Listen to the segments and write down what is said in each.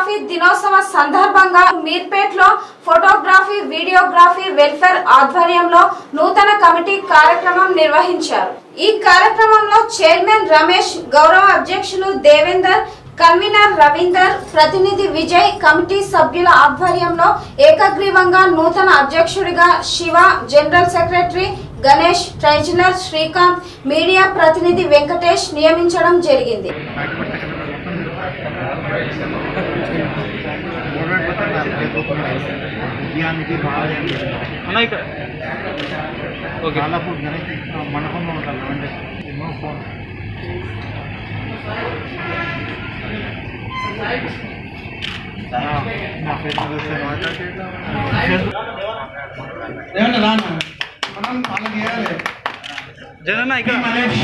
Photography దినోత్సవ సందర్భంగా మీర్పేట్ లో ఫోటోగ్రఫీ వీడియోగ్రఫీ వెల్ఫేర్ ఆధ్వర్యంలో నూతన కమిటీ కార్యక్రమం నిర్వహించారు ఈ కార్యక్రమంలో చైర్మన్ రమేష్ గౌరవ అధ్యక్షులు దేవేందర్ కన్వీనర్ రవీందర్ ప్రతినిధి విజయ్ కమిటీ సభ్యుల ఆధ్వర్యంలో ఏకగ్రీవంగా నూతన అధ్యక్షుడిగా Siva general secretary Ganesh treasurer Srikanth media ప్రతినిధి వెంకటేష్ నియమించడం జరిగింది బియ్యానికి బాగా అన్న ఇక్కడ ఓకే దాదాపు గణేష్ మండపంలో ఉంటాను అంటే ఎన్నో ఫోన్ నా పేరు ఏమన్నా రాను మనం వాళ్ళకి వేయాలి జనన్న ఇక్కడ మహేష్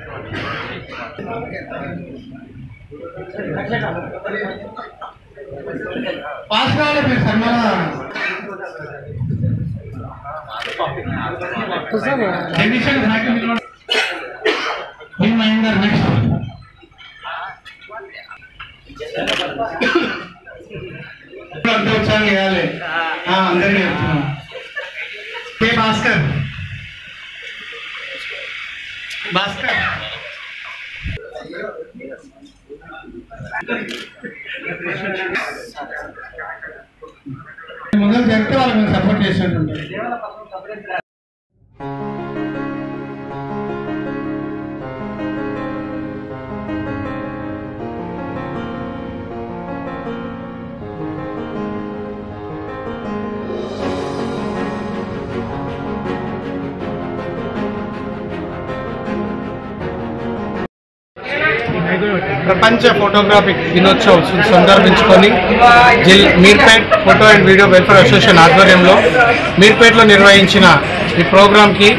పాస్ కావాలి మీరు సన్మానం టెక్నీషియన్ హ్యాకింగ్ నిలబడి మీ మైండ్ గారు నెక్స్ట్ అంతా వచ్చాను వేయాలి ఆ, అందరికీ చెప్తున్నాను కే భాస్కర్ భాస్కర్ ముందు జరిగితే వాళ్ళకి సపోర్ట్ చేసినట్టు ప్రపంచ ఫోటోగ్రాఫిక్ దినోత్సవం సందర్భించుకొని జిల్ Meerpet photo and video welfare association ఆధ్వర్యంలో మీర్పేట్లో నిర్వహించిన ఈ ప్రోగ్రాంకి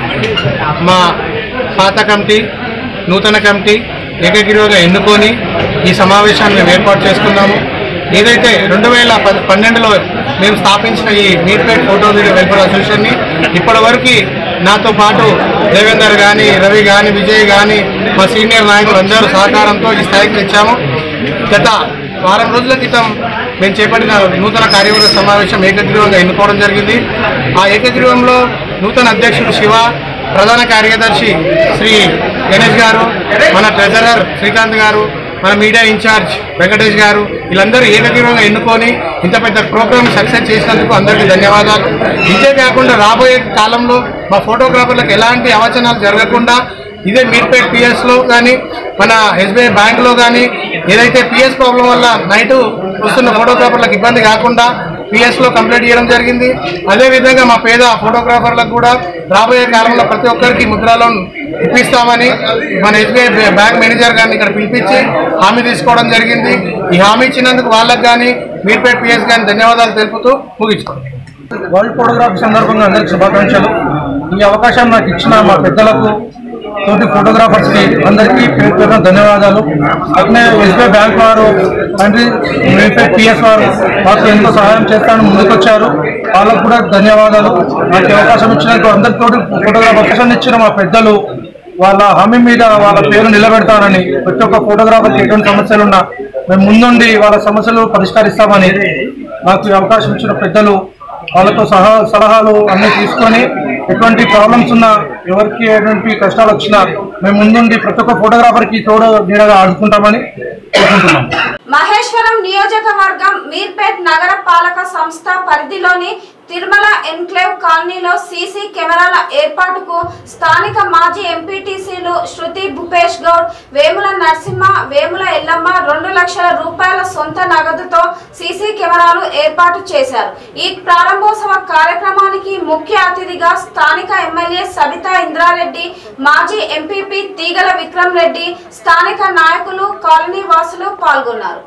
మా పాత కమిటీ నూతన కమిటీ ఏకగ్రీవంగా ఎన్నుకొని ఈ సమావేశాన్ని మేము ఏర్పాటు చేసుకున్నాము ఏదైతే రెండు వేల ప- పన్నెండులో మేము స్థాపించిన ఈ మీర్పేట్ ఫోటో వీడియో వెల్ఫేర్ అసోసియేషన్ని ఇప్పటి వరకు నాతో పాటు దేవేందర్ కానీ రవి కానీ విజయ్ కానీ మా సీనియర్ నాయకులు అందరూ సహకారంతో ఈ స్థాయికి తెచ్చాము గత వారం రోజుల క్రితం మేము చేపట్టిన నూతన కార్యవర్గ సమావేశం ఏకగ్రీవంగా ఎన్నుకోవడం జరిగింది ఆ ఏకగ్రీవంలో నూతన అధ్యక్షుడు శివ ప్రధాన కార్యదర్శి శ్రీ గణేష్ గారు మన ట్రెజరర్ శ్రీకాంత్ గారు మన మీడియా ఇన్ఛార్జ్ వెంకటేష్ గారు వీళ్ళందరూ ఏకగ్రీవంగా ఎన్నుకొని ఇంత పెద్ద ప్రోగ్రామ్ సక్సెస్ చేసినందుకు అందరికీ ధన్యవాదాలు ఇదే కాకుండా రాబోయే కాలంలో మా ఫోటోగ్రాఫర్లకు ఎలాంటి అవచనాలు జరగకుండా ఇదే మీర్పేట్ పిఎస్లో కానీ మన ఎస్బీఐ బ్యాంక్లో కానీ ఏదైతే పిఎస్ ప్రాబ్లం వల్ల నైట్ వస్తున్న ఫోటోగ్రాఫర్లకు ఇబ్బంది కాకుండా పిఎస్లో కంప్లీట్ చేయడం జరిగింది అదేవిధంగా మా పేద ఫోటోగ్రాఫర్లకు కూడా రాబోయే కాలంలో ప్రతి ఒక్కరికి ముద్రా లోన్ ఇప్పిస్తామని మన ఎస్బీఐ బ్యాంక్ మేనేజర్ గారిని ఇక్కడ పిలిపించి హామీ తీసుకోవడం జరిగింది ఈ హామీ ఇచ్చినందుకు వాళ్ళకి కానీ మీర్పేట్ పిఎస్ కానీ ధన్యవాదాలు తెలుపుతూ ముగించుకోండి వరల్డ్ ఫోటోగ్రఫీ సందర్భంగా అందరికి శుభాకాంక్షలు ఈ అవకాశం నాకు ఇచ్చిన మా పెద్దలకు తోటి ఫోటోగ్రాఫర్స్ కి అందరికీ పేరు పేరున ధన్యవాదాలు అట్లే ఎస్బీఐ బ్యాంక్ వారు తండ్రి పిఎస్ వారు మాకు ఎంతో సహాయం చేస్తానని ముందుకొచ్చారు వాళ్ళకు కూడా ధన్యవాదాలు నాకు ఈ అవకాశం ఇచ్చినందుకు అందరితోటి ఫోటోగ్రాఫ్ అవకాశం ఇచ్చిన మా పెద్దలు వాళ్ళ హామీ మీద వాళ్ళ పేరు నిలబెడతానని ప్రతి ఒక్క ఫోటోగ్రాఫర్కి ఎటువంటి సమస్యలు ఉన్నా మేము ముందుండి వాళ్ళ సమస్యలు పరిష్కరిస్తామని నాకు ఈ అవకాశం ఇచ్చిన పెద్దలు వాళ్ళతో సహా సలహాలు అన్ని తీసుకొని ఎటువంటి ప్రాబ్లమ్స్ ఉన్నా ఎవరికి ఎటువంటి కష్టాలు వచ్చినా మేము ముందుండి ప్రతి ఒక్క ఫోటోగ్రాఫర్కి తోడు నీడగా ఆడుకుంటామని కోరుకుంటున్నాం మహేశ్వరం నియోజకవర్గం మీర్పేట్ నగర పాలక సంస్థ పరిధిలోని తిరుమల ఎన్క్లేవ్ కాలనీలో సీసీ కెమెరాల ఏర్పాటుకు స్థానిక మాజీ ఎంపీటీసీలు శృతి భూపేష్ గౌడ్ వేముల నరసింహ వేముల ఎల్లమ్మ రెండు లక్షల రూపాయల సొంత నగదుతో సీసీ కెమెరాలు ఏర్పాటు చేశారు ఈ ప్రారంభోత్సవ కార్యక్రమానికి ముఖ్య అతిథిగా స్థానిక ఎమ్మెల్యే సబితా ఇంద్రారెడ్డి మాజీ ఎంపీపీ తీగల విక్రమ్ రెడ్డి స్థానిక నాయకులు కాలనీ వాసులు పాల్గొన్నారు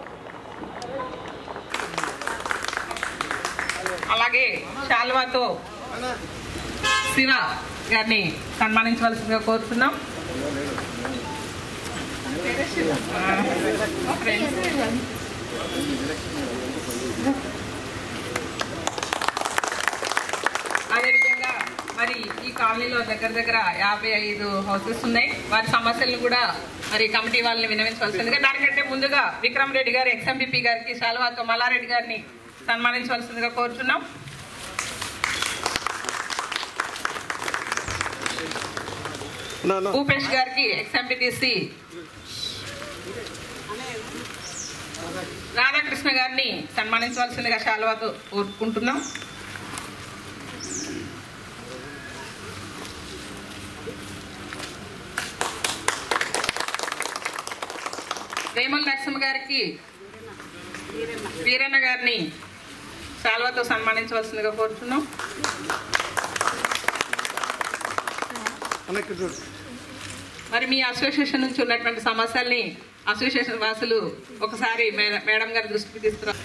అలాగే శాల్వాతో శివ గారిని సన్మానించవలసిందిగా కోరుతున్నాం మా ఫ్రెండ్స్. అదేవిధంగా మరి ఈ కాలనీలో దగ్గర దగ్గర యాభై ఐదు హౌసెస్ ఉన్నాయి వారి సమస్యలను కూడా మరి కమిటీ వాళ్ళని వినవించవలసిందిగా దానికంటే ముందుగా విక్రమ్ రెడ్డి గారు ఎక్స్ఎంపీపీ గారికి శాల్వాతో మల్లారెడ్డి గారిని సన్మానించవలసిందిగా కోరుతున్నాం భూపేష్ గారికి ఎక్స్ఎంపీటీసీ రాధాకృష్ణ గారిని సన్మానించవలసిందిగా శాల్వాతో కోరుకుంటున్నాం వేముల నరసింహ గారికి వీరన్న గారిని శాల్వాతో సన్మానించవలసిందిగా కోరుతున్నాం మరి మీ అసోసియేషన్ నుంచి ఉన్నటువంటి సమస్యల్ని అసోసియేషన్ వాసులు ఒకసారి మే- మేడం గారి దృష్టికి తీసుకురా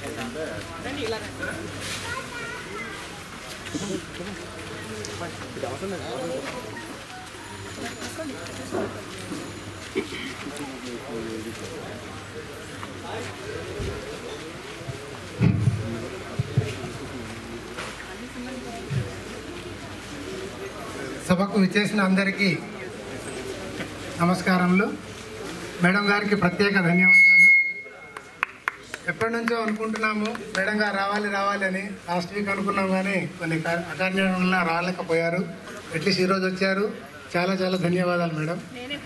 సభకు విచ్చేసిన అందరికీ నమస్కారములు మేడం గారికి ప్రత్యేక ధన్యవాదాలు ఎప్పటి నుంచో అనుకుంటున్నాము మేడం గారు రావాలి రావాలి అని లాస్ట్ వీక్ అనుకున్నాం కానీ కొన్ని కా- అకారణం వల్ల రాలేకపోయారు అట్లీస్ట్ ఈరోజు వచ్చారు చాలా చాలా ధన్యవాదాలు మేడం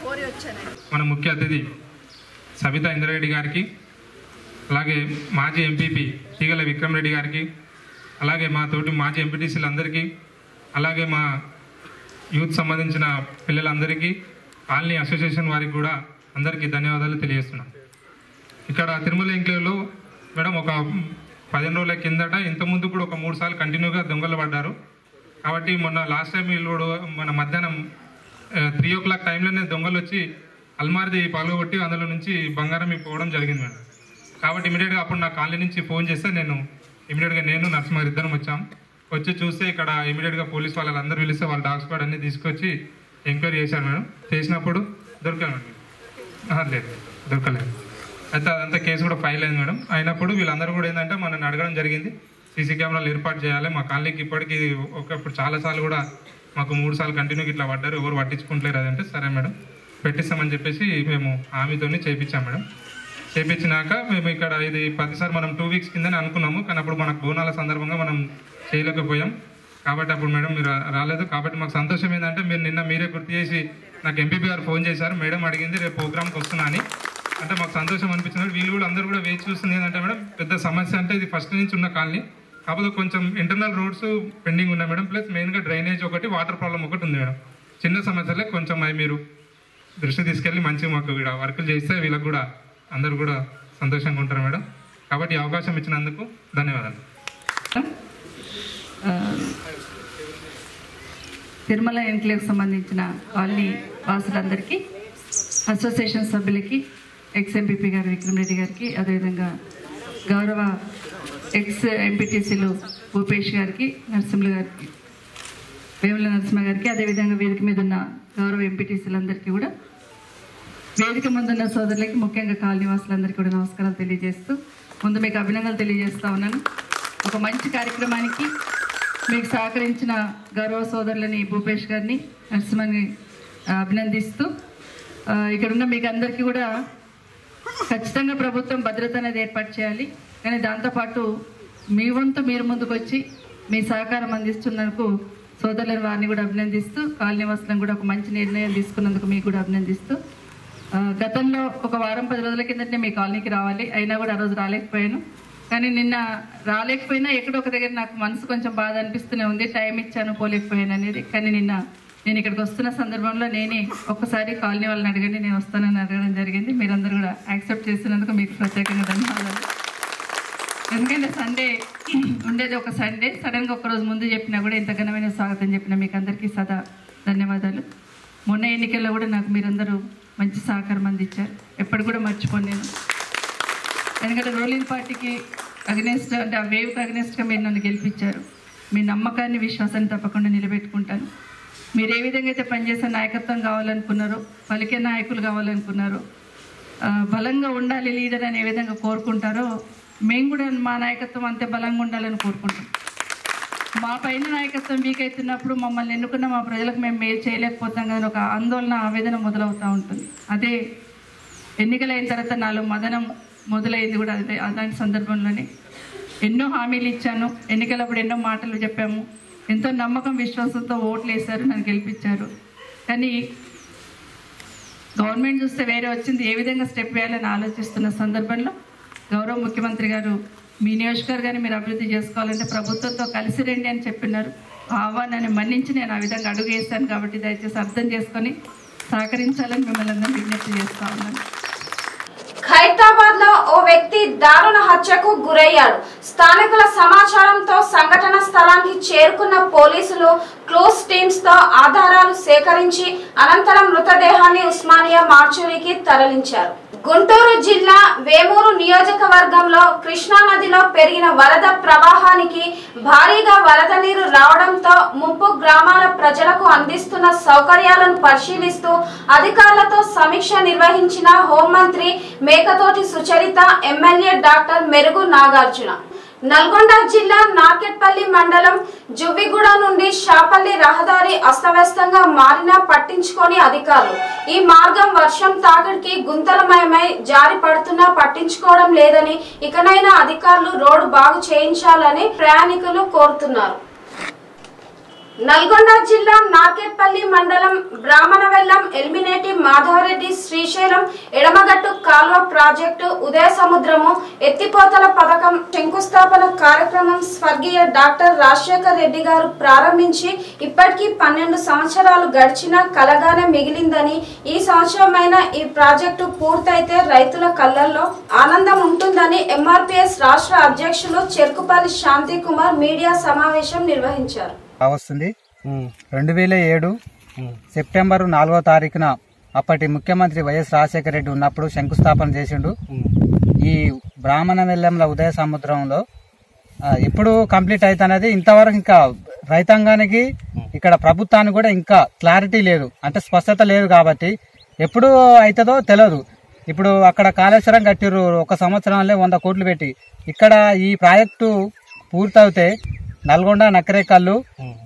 మన ముఖ్య అతిథి సబితా ఇంద్రారెడ్డి గారికి అలాగే మాజీ ఎంపీపీ తీగల విక్రమ్ రెడ్డి గారికి అలాగే మా తోటి మాజీ ఎంపీటీసీలు అందరికీ అలాగే మా యూత్ సంబంధించిన పిల్లలందరికీ కాలనీ అసోసియేషన్ వారికి కూడా అందరికీ ధన్యవాదాలు తెలియజేస్తున్నాం ఇక్కడ తిరుమల ఎంక్లేవ్లో మేడం ఒక పదిహేను రోజుల కిందట ఇంతకుముందు కూడా ఒక మూడు సార్లు కంటిన్యూగా దొంగలు పడ్డారు కాబట్టి మొన్న లాస్ట్ టైం వీళ్ళు కూడా మన మధ్యాహ్నం త్రీ ఓ క్లాక్ టైంలోనే దొంగలు వచ్చి అల్మారిది పగలగొట్టి అందులో నుంచి బంగారం పోవడం జరిగింది మేడం కాబట్టి ఇమీడియట్గా అప్పుడు నా కాలనీ నుంచి ఫోన్ చేస్తే నేను ఇమీడియట్గా నేను నరసింహారి ఇద్దరం వచ్చాం వచ్చి చూస్తే ఇక్కడ ఇమీడియట్గా పోలీస్ వాళ్ళు అందరూ పిలిస్తే వాళ్ళ డాగ్ స్క్వాడ్ అన్ని తీసుకొచ్చి ఎంక్వైరీ చేశారు మేడం చేసినప్పుడు దొరకారు మేడం ఆహా, లేదు దొరకలేదు అయితే అదంతా కేసు కూడా ఫైల్ అయింది మేడం అయినప్పుడు వీళ్ళందరూ కూడా ఏంటంటే మనల్ని అడగడం జరిగింది సీసీ కెమెరాలు ఏర్పాటు చేయాలి మా కాలనీకి ఇప్పటికీ ఒకప్పుడు చాలాసార్లు కూడా మాకు మూడు సార్లు కంటిన్యూగా ఇట్లా పడ్డారు ఎవరు పట్టించుకుంటలేరు అదంటే సరే మేడం పెట్టిస్తామని చెప్పేసి మేము హామీతోని చేయించాం మేడం చేయించినాక మేము ఇక్కడ ఇది ప్రతిసారి మనం టూ వీక్స్ కిందనే అనుకున్నాము కానీ అప్పుడు మనకు బోనాల సందర్భంగా మనం చేయలేకపోయాం కాబట్టి అప్పుడు మేడం మీరు రా- రాలేదు కాబట్టి మాకు సంతోషం ఏంటంటే మీరు నిన్న మీరే గుర్తు చేసి నాకు ఎంపీపీ గారు ఫోన్ చేశారు మేడం అడిగింది రేపు ప్రోగ్రామ్కి వస్తున్నా అని అంటే మాకు సంతోషం అనిపించినట్టు వీళ్ళు కూడా అందరూ కూడా వేచి చూస్తుంది ఏంటంటే మేడం పెద్ద సమస్య అంటే ఇది ఫస్ట్ నుంచి ఉన్న కాలనీ కాకపోతే కొంచెం ఇంటర్నల్ రోడ్స్ పెండింగ్ ఉన్నాయి మేడం ప్లస్ మెయిన్గా డ్రైనేజ్ ఒకటి వాటర్ ప్రాబ్లం ఒకటి ఉంది మేడం చిన్న సమస్యలే కొంచెం అవి మీరు దృష్టి తీసుకెళ్ళి మంచిగా మాకు ఇక్కడ వర్కులు చేస్తే వీళ్ళకి కూడా అందరూ కూడా సంతోషంగా ఉంటారు మేడం కాబట్టి ఈ అవకాశం ఇచ్చినందుకు ధన్యవాదాలు ఆ, తిరుమల ఎన్క్లేవ్ సంబంధించిన కాలనీ వాసులందరికీ అసోసియేషన్ సభ్యులకి ఎక్స్ ఎంపీపీ గారు విక్రమ్ రెడ్డి గారికి అదేవిధంగా గౌరవ ఎక్స్ ఎంపీటీసీలు భూపేష్ గారికి నరసింహులు గారికి వేముల నరసింహ గారికి అదేవిధంగా వేదిక మీద ఉన్న గౌరవ ఎంపీటీసీలందరికీ కూడా వేదిక ముందున్న సోదరులకి ముఖ్యంగా కాలనీ వాసులందరికీ కూడా నమస్కారాలు తెలియజేస్తూ ముందు మీకు అభినందనలు తెలియజేస్తా ఉన్నాను ఒక మంచి కార్యక్రమానికి మీకు సహకరించిన గౌరవ సోదరులని భూపేష్ గారిని నరసింహని ఆ, అభినందిస్తూ ఆ, ఇక్కడున్న మీకు అందరికీ కూడా ఖచ్చితంగా ప్రభుత్వం భద్రత అనేది ఏర్పాటు చేయాలి కానీ దాంతోపాటు మీ వంతు మీరు ముందుకు వచ్చి మీ సహకారం అందిస్తున్నందుకు సోదరులను వారిని కూడా అభినందిస్తూ కాలనీవాసులను కూడా ఒక మంచి నిర్ణయం తీసుకున్నందుకు మీకు కూడా అభినందిస్తూ ఆ, గతంలో ఒక వారం పది రోజుల కిందటనే మీ కాలనీకి రావాలి అయినా కూడా ఆ రోజు రాలేకపోయాను కానీ నిన్న రాలేకపోయినా ఎక్కడో ఒక దగ్గర నాకు మనసు కొంచెం బాధ అనిపిస్తూనే ఉంది టైం ఇచ్చాను పోలేకపోయాను అనేది కానీ నిన్న నేను ఇక్కడికి వస్తున్న సందర్భంలో నేనే ఒక్కసారి కాలనీ వాళ్ళని అడగండి నేను వస్తానని అడగడం జరిగింది మీరందరూ కూడా యాక్సెప్ట్ చేసినందుకు మీకు ప్రత్యేకంగా ధన్యవాదాలు ఎందుకంటే సండే ఉండేది ఒక సండే సడన్గా ఒక రోజు ముందు చెప్పినా కూడా ఇంత ఘనమైన స్వాగతం చెప్పిన మీకు అందరికీ సదా ధన్యవాదాలు మొన్న ఎన్నికల్లో కూడా నాకు మీరందరూ మంచి సహకారం అందించారు ఎప్పుడు కూడా మర్చిపోను నేను ఎందుకంటే రూలింగ్ పార్టీకి అగ్నెస్ట్ అంటే ఆ వేవ్కి అగ్నెస్ట్గా మీరు నన్ను గెలిపించారు మీ నమ్మకాన్ని విశ్వాసాన్ని తప్పకుండా నిలబెట్టుకుంటాను మీరు ఏ విధంగా అయితే పనిచేసే నాయకత్వం కావాలనుకున్నారో పలికే నాయకులు కావాలనుకున్నారో ఆ, బలంగా ఉండాలి లీడర్ అని ఏ విధంగా కోరుకుంటారో మేము కూడా మా నాయకత్వం అంతే బలంగా ఉండాలని కోరుకుంటాం మా పైన నాయకత్వం వీక్ అవుతున్నప్పుడు మమ్మల్ని ఎన్నుకున్న మా ప్రజలకు మేము మేలు చేయలేకపోతాం కదా అని ఒక ఆందోళన ఆవేదన మొదలవుతూ ఉంటుంది అదే ఎన్నికలైన తర్వాత నాలో మదనం మొదలైంది కూడా అదే అలాంటి సందర్భంలోనే ఎన్నో హామీలు ఇచ్చాను ఎన్నికలప్పుడు ఎన్నో మాటలు చెప్పాము ఎంతో నమ్మకం విశ్వాసంతో ఓట్లు వేశారు నన్ను గెలిపించారు కానీ గవర్నమెంట్ చూస్తే వేరే వచ్చింది ఏ విధంగా స్టెప్ వేయాలని ఆలోచిస్తున్న సందర్భంలో గౌరవ ముఖ్యమంత్రి గారు మీ నియోజకవర్గాన్ని మీరు అభివృద్ధి చేసుకోవాలంటే ప్రభుత్వంతో కలిసి రండి అని చెప్పినారు ఆ ఆహ్వానాన్ని మన్నించి నేను ఆ విధంగా అడుగు వేశాను కాబట్టి దయచేసి అర్థం చేసుకొని సహకరించాలని మిమ్మల్ని అందరూ విజ్ఞప్తి చేస్తా ఉన్నాను ఖైరతాబాద్ లో ఓ వ్యక్తి దారుణ హత్యకు గురయ్యాడు స్థానికుల సమాచారంతో సంఘటన స్థలానికి చేరుకున్న పోలీసులు క్లోజ్ టీమ్స్ తో ఆధారాలు సేకరించి అనంతరం మృతదేహాన్ని ఉస్మానియా మార్చురీకి తరలించారు గుంటూరు జిల్లా వేమూరు నియోజకవర్గంలో కృష్ణా నదిలో పెరిగిన వరద ప్రవాహానికి భారీగా వరద నీరు రావడంతో ముప్పు గ్రామాల ప్రజలకు అందిస్తున్న సౌకర్యాలను పరిశీలిస్తూ అధికారులతో సమీక్ష నిర్వహించిన హోంమంత్రి మేకతోటి సుచరిత ఎమ్మెల్యే డాక్టర్ మెరుగు నాగార్జున నల్గొండ జిల్లా నార్కెట్పల్లి మండలం జువ్విగూడ నుండి షాపల్లి రహదారి అస్తవ్యస్తంగా మారినా పట్టించుకొని అధికారులు ఈ మార్గం వర్షం తాకిడికి గుంతలమయమై జారి పడుతున్నా పట్టించుకోవడం లేదని ఇకనైనా అధికారులు రోడ్డు బాగు చేయించాలని ప్రయాణికులు కోరుతున్నారు నల్గొండ జిల్లా నార్కెట్పల్లి మండలం బ్రాహ్మణవెల్లం ఎలిమినేటి మాధవరెడ్డి శ్రీశైలం ఎడమగట్టు కాల్వ ప్రాజెక్టు ఉదయ సముద్రము ఎత్తిపోతల పథకం శంకుస్థాపన కార్యక్రమం స్వర్గీయ డాక్టర్ రాజశేఖర్ రెడ్డి గారు ప్రారంభించి ఇప్పటికీ పన్నెండు సంవత్సరాలు గడిచినా కలగానే మిగిలిందని ఈ సంవత్సరమైన ఈ ప్రాజెక్టు పూర్తయితే రైతుల కళ్ళల్లో ఆనందం ఉంటుందని ఎంఆర్పిఎస్ రాష్ట్ర అధ్యక్షులు చెరుకుపల్లి శాంతి కుమార్ మీడియా సమావేశం నిర్వహించారు వస్తుంది రెండు వేల ఏడు సెప్టెంబర్ నాలుగో తారీఖున అప్పటి ముఖ్యమంత్రి వైఎస్ రాజశేఖర రెడ్డి ఉన్నప్పుడు శంకుస్థాపన చేసిండు ఈ బ్రాహ్మణ వెల్లంల ఉదయ సముద్రంలో ఆ, ఎప్పుడు కంప్లీట్ అవుతున్నది ఇంతవరకు ఇంకా రైతాంగానికి ఇక్కడ ప్రభుత్వానికి కూడా ఇంకా క్లారిటీ లేదు అంటే స్పష్టత లేదు కాబట్టి ఎప్పుడు అవుతుందో తెలియదు ఇప్పుడు అక్కడ కాళేశ్వరం కట్టిర్రు ఒక సంవత్సరంలో వంద కోట్లు పెట్టి ఇక్కడ ఈ ప్రాజెక్టు పూర్తవుతే నల్గొండ నకరేకల్లు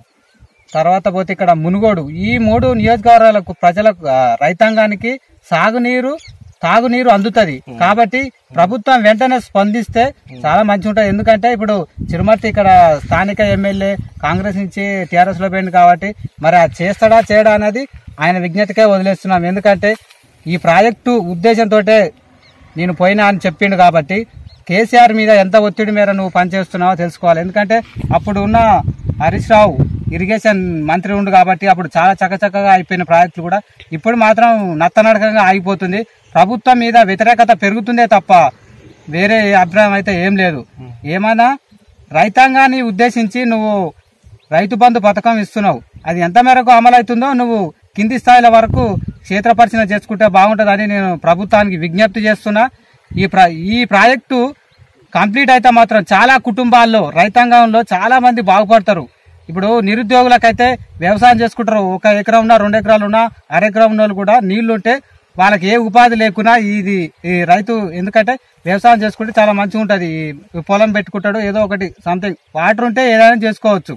తర్వాత పోతే ఇక్కడ మునుగోడు ఈ మూడు నియోజకవర్గాలకు ప్రజలకు ఆ, రైతాంగానికి సాగునీరు తాగునీరు అందుతుంది కాబట్టి ప్రభుత్వం వెంటనే స్పందిస్తే చాలా మంచిగా ఉంటుంది ఎందుకంటే ఇప్పుడు చిరుమర్తి ఇక్కడ స్థానిక ఎమ్మెల్యే కాంగ్రెస్ నుంచి టీఆర్ఎస్ లో పోయింది కాబట్టి మరి అది చేస్తాడా చేయడా అనేది ఆయన విజ్ఞతకే వదిలేస్తున్నాం ఎందుకంటే ఈ ప్రాజెక్టు ఉద్దేశంతో నేను పోయినా అని చెప్పిండు కాబట్టి కేసీఆర్ మీద ఎంత ఒత్తిడి మేర నువ్వు పనిచేస్తున్నావో తెలుసుకోవాలి ఎందుకంటే అప్పుడు ఉన్న హరీష్ రావు ఇరిగేషన్ మంత్రి ఉండు కాబట్టి అప్పుడు చాలా చకచకగా అయిపోయిన ప్రాజెక్టులు కూడా ఇప్పుడు మాత్రం నత్తనడకంగా ఆగిపోతుంది ప్రభుత్వం మీద వ్యతిరేకత పెరుగుతుందే తప్ప వేరే అభిప్రాయం అయితే ఏం లేదు ఏమన్నా రైతాంగాన్ని ఉద్దేశించి నువ్వు రైతు బంధు పథకం ఇస్తున్నావు అది ఎంత మేరకు అమలవుతుందో నువ్వు కింది స్థాయిల వరకు క్షేత్ర పరిశీలన చేసుకుంటే బాగుంటుందని నేను ప్రభుత్వానికి విజ్ఞప్తి చేస్తున్నా ఈ ప్రా ఈ ప్రాజెక్టు కంప్లీట్ అయితే మాత్రం చాలా కుటుంబాల్లో రైతాంగంలో చాలా మంది బాగుపడతారు ఇప్పుడు నిరుద్యోగులకైతే వ్యవసాయం చేసుకుంటారు ఒక ఎకరం ఉన్నా రెండు ఎకరాలు ఉన్నా అర ఎకరం ఉన్న వాళ్ళు కూడా నీళ్లు ఉంటే వాళ్ళకి ఏ ఉపాధి లేకున్నా ఇది ఈ రైతు ఎందుకంటే వ్యవసాయం చేసుకుంటే చాలా మంచిగా ఉంటుంది ఈ పొలం పెట్టుకుంటాడు ఏదో ఒకటి సంథింగ్ వాటర్ ఉంటే ఏదైనా చేసుకోవచ్చు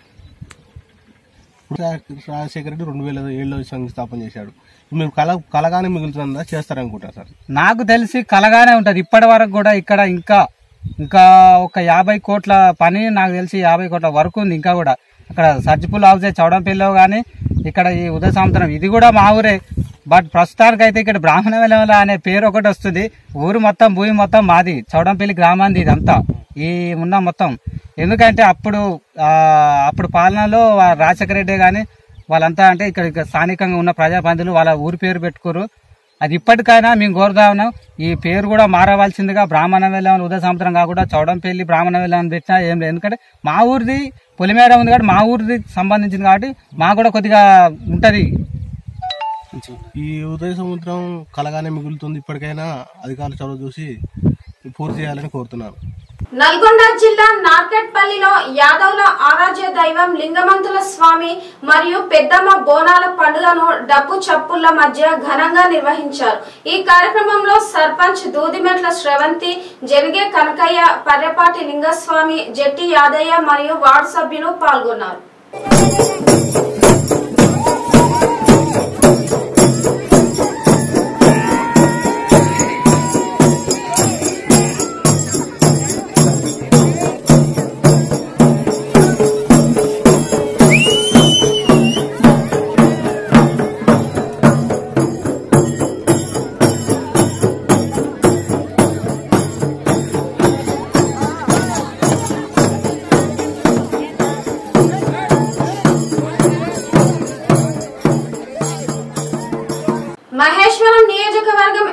రాజశేఖర రెడ్డి రెండు వేల ఏడులో శంకుస్థాపన చేశాడు మీరు కల కలగానే మిగులుతుందా చేస్తారనుకుంటారు సార్ నాకు తెలిసి కలగానే ఉంటది ఇప్పటి వరకు కూడా ఇక్కడ ఇంకా ఇంకా ఒక యాభై కోట్ల పని నాకు తెలిసి యాభై కోట్ల వరకు ఉంది ఇంకా కూడా అక్కడ సర్జిపుల్ హౌస్ చౌడంపల్లిలో కానీ ఇక్కడ ఈ ఉదయ సముద్రం ఇది కూడా మా ఊరే బట్ ప్రస్తుతానికి అయితే ఇక్కడ బ్రాహ్మణ వెలవల అనే పేరు ఒకటి వస్తుంది ఊరు మొత్తం భూమి మొత్తం మాది చౌడంపల్లి గ్రామాంది ఇదంతా ఈ ఉన్న మొత్తం ఎందుకంటే అప్పుడు ఆ, అప్పుడు పాలనలో ఆ రాజశేఖర రెడ్డి కానీ వాళ్ళంతా అంటే ఇక్కడ ఇక్కడ స్థానికంగా ఉన్న ప్రజాప్రతినిధులు వాళ్ళ ఊరి పేరు పెట్టుకోరు అది ఇప్పటికైనా మేము కోరుతా ఉన్నాం ఈ పేరు కూడా మారవలసిందిగా బ్రాహ్మణ వెళ్ళామని ఉదయ సముద్రం కాకుండా చౌడంపల్లి బ్రాహ్మణ వెళ్ళామని పెట్టినా ఏం లేదు ఎందుకంటే మా ఊరిది పొలిమేర ఉంది కాబట్టి మా ఊరిది సంబంధించింది కాబట్టి మాకు కూడా కొద్దిగా ఉంటది ఈ ఉదయ సముద్రం కలగానే మిగులుతుంది ఇప్పటికైనా అధికారులు చొరవ చూసి పూర్తి చేయాలని కోరుతున్నాను నల్గొండ జిల్లా నార్కెట్పల్లిలో యాదవుల ఆరాధ్య దైవం లింగమంతుల స్వామి మరియు పెద్దమ్మ బోనాల పండుగను డప్పు చప్పుళ్ల మధ్య ఘనంగా నిర్వహించారు ఈ కార్యక్రమంలో సర్పంచ్ దూదిమెట్ల శ్రవంతి జనిగే కనకయ్య పర్యపాటి లింగస్వామి జట్టి యాదయ్య మరియు వార్డు సభ్యులు పాల్గొన్నారు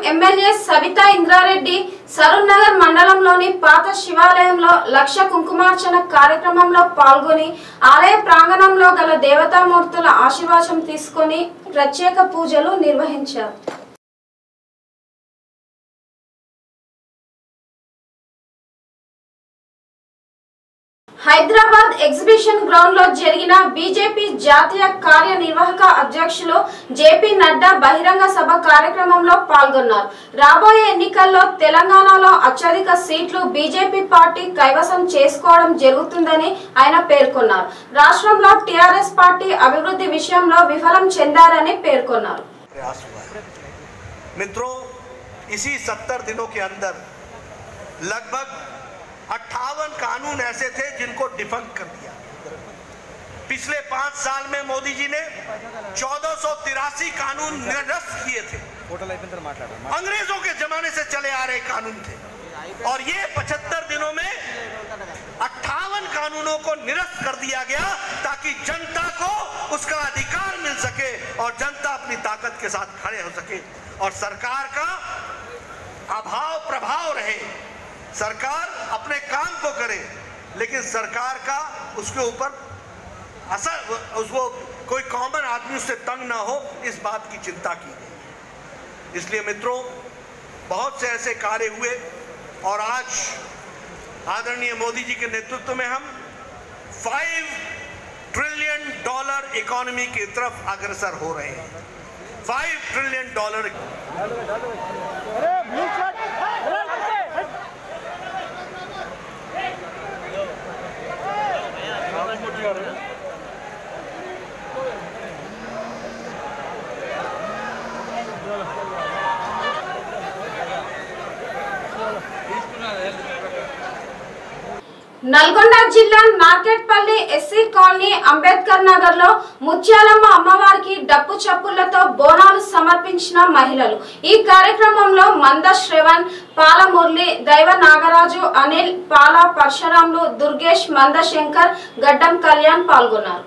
ఎమ్మెల్యే సవితా ఇంద్రారెడ్డి సరూర్ నగర్ మండలంలోని పాత శివాలయంలో లక్ష కుంకుమార్చన కార్యక్రమంలో పాల్గొని ఆలయ ప్రాంగణంలో గల దేవతామూర్తుల ఆశీర్వాదం తీసుకొని ప్రత్యేక పూజలు నిర్వహించారు హైదరాబాద్ ఎగ్జిబిషన్ గ్రౌండ్ లో జరిగిన బీజేపీ జాతీయ కార్యనిర్వాహక అధ్యక్షులు జేపీ నడ్డా బహిరంగ సభ కార్యక్రమంలో పాల్గొన్నారు రాబోయే ఎన్నికల్లో తెలంగాణలో అత్యధిక సీట్లు బీజేపీ పార్టీ కైవసం చేసుకోవడం జరుగుతుందని ఆయన పేర్కొన్నారు రాష్ట్రంలో టీఆర్ఎస్ పార్టీ అభివృద్ధి విషయంలో విఫలం చెందారని పేర్కొన్నారు प्रयास हुआ है मित्रों इसी सत्तर दिनों के अंदर लगभग अट्ठावन कानून ऐसे थे जिनको डिफंक कर दिया पिछले पांच साल में मोदी जी ने चौदह कानून निरस्त किए थे अंग्रेजों के जमाने से चले आ रहे कानून थे और ये पचहत्तर दिनों में अट्ठावन कानूनों को निरस्त कर दिया गया ताकि जनता को उसका अधिकार मिल सके और जनता अपनी ताकत के साथ खड़े हो सके और सरकार का अभाव प्रभाव रहे सरकार अपने काम को करे लेकिन सरकार का उसके ऊपर असर उसको कोई कॉमन आदमी उससे तंग ना हो इस बात की चिंता की गई इसलिए मित्रों बहुत से ऐसे कार्य हुए और आज आदरणीय मोदी जी के नेतृत्व में हम फाइव ट्रिलियन डॉलर इकोनॉमी की तरफ अग्रसर हो रहे हैं फाइव ट्रिलियन डॉलर నల్గొండ జిల్లా నార్కెట్పల్లి ఎస్సీ కాలనీ అంబేద్కర్ నగర్ లో ముత్యాలమ్మ అమ్మవారికి డప్పు చప్పులతో బోనాలు సమర్పించిన మహిళలు ఈ కార్యక్రమంలో మంద శ్రవణ్ పాలమురళి దైవ నాగరాజు అనిల్ పాల పరశురాములు దుర్గేష్ మందశంకర్ గడ్డం కళ్యాణ్ పాల్గొన్నారు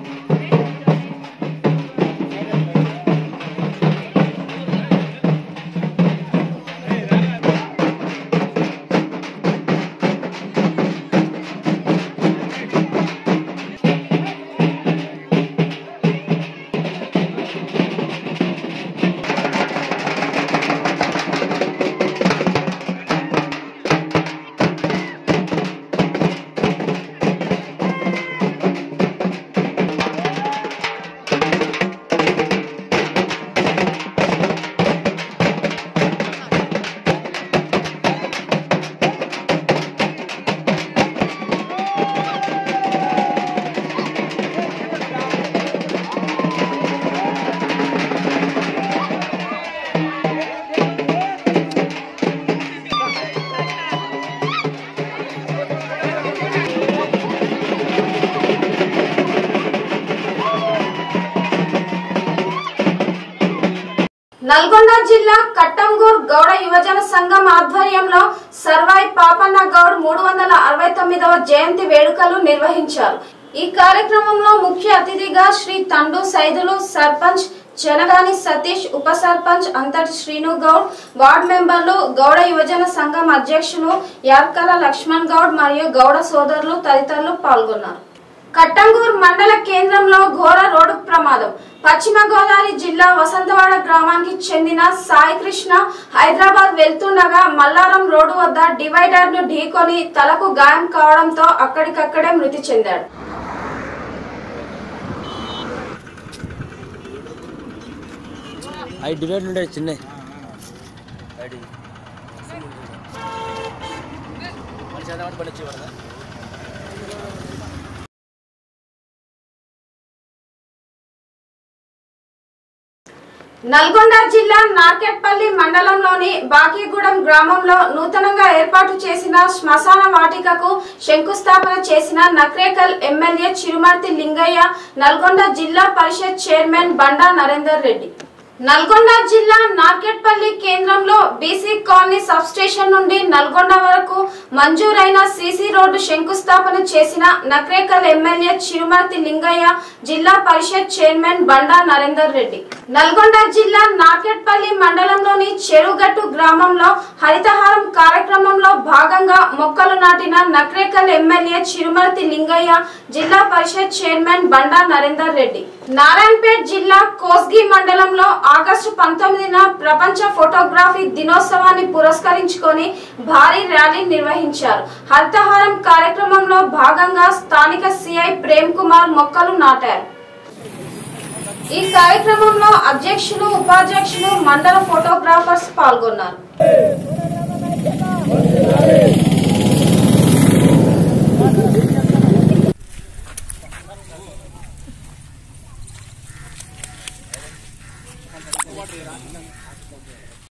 నల్గొండ జిల్లా కట్టంగూర్ గౌడ యువజన సంఘం ఆధ్వర్యంలో సర్వాయి పాపన్న గౌడ్ మూడు వందల అరవై తొమ్మిదవ జయంతి వేడుకలు నిర్వహించారు ఈ కార్యక్రమంలో ముఖ్య అతిథిగా శ్రీ తండు సైదులు సర్పంచ్ చెనగాని సతీష్ ఉప సర్పంచ్ అంతటి శ్రీను గౌడ్ వార్డు మెంబర్లు గౌడ యువజన సంఘం అధ్యక్షులు యార్కల లక్ష్మణ్ గౌడ్ మరియు గౌడ సోదరులు తదితరులు పాల్గొన్నారు కట్టంగూర్ మండల కేంద్రంలో ఘోర రోడ్డు ప్రమాదం పశ్చిమ గోదావరి జిల్లా వసంతవాడ గ్రామానికి చెందిన సాయి కృష్ణ హైదరాబాద్ వెళ్తుండగా మల్లారం రోడ్డు వద్ద డివైడర్ ను ఢీకొని తలకు గాయం కావడంతో అక్కడికక్కడే మృతి చెందాడు అవి డివైడ్ ఉండే చిన్న నల్గొండ జిల్లా నార్కెట్పల్లి మండలంలోని బాకీగూడెం గ్రామంలో నూతనంగా ఏర్పాటు చేసిన శ్మశాన వాటికకు శంకుస్థాపన చేసిన నక్రేకల్ ఎమ్మెల్యే చిరుమర్తి లింగయ్య నల్గొండ జిల్లా పరిషత్ చైర్మన్ బండా నరేందర్ రెడ్డి నల్గొండ జిల్లా నార్కెట్పల్లి కేంద్రంలో బీసీ కాలనీ సబ్ స్టేషన్ నుండి నల్గొండ వరకు మంజూరైన సీసీ రోడ్డు శంకుస్థాపన చేసిన నక్రేకల్ ఎమ్మెల్యే చిరుమర్తి లింగయ్య జిల్లా పరిషత్ చైర్మన్ బండా నరేందర్ రెడ్డి నల్గొండ జిల్లా నార్కెట్పల్లి మండలంలోని చెరుగట్టు గ్రామంలో హరితహారం కార్యక్రమంలో భాగంగా మొక్కలు నాటిన నక్రేకల్ ఎమ్మెల్యే చిరుమర్తి లింగయ్య జిల్లా పరిషత్ చైర్మన్ బండా నరేందర్ రెడ్డి నారాయణపేట్ జిల్లా కోస్గి మండలంలో ఆగస్టు పంతొమ్మిదిన ప్రపంచ ఫోటోగ్రఫీ దినోత్సవాన్ని పురస్కరించుకొని భారీ ర్యాలీ నిర్వహించారు హరితహారం కార్యక్రమంలో భాగంగా స్థానిక సిఐ ప్రేమ్ కుమార్ మొక్కలు నాటారు ఈ కార్యక్రమంలో అధ్యక్షులు ఉపాధ్యక్షులు మండల ఫోటోగ్రాఫర్స్ పాల్గొన్నారు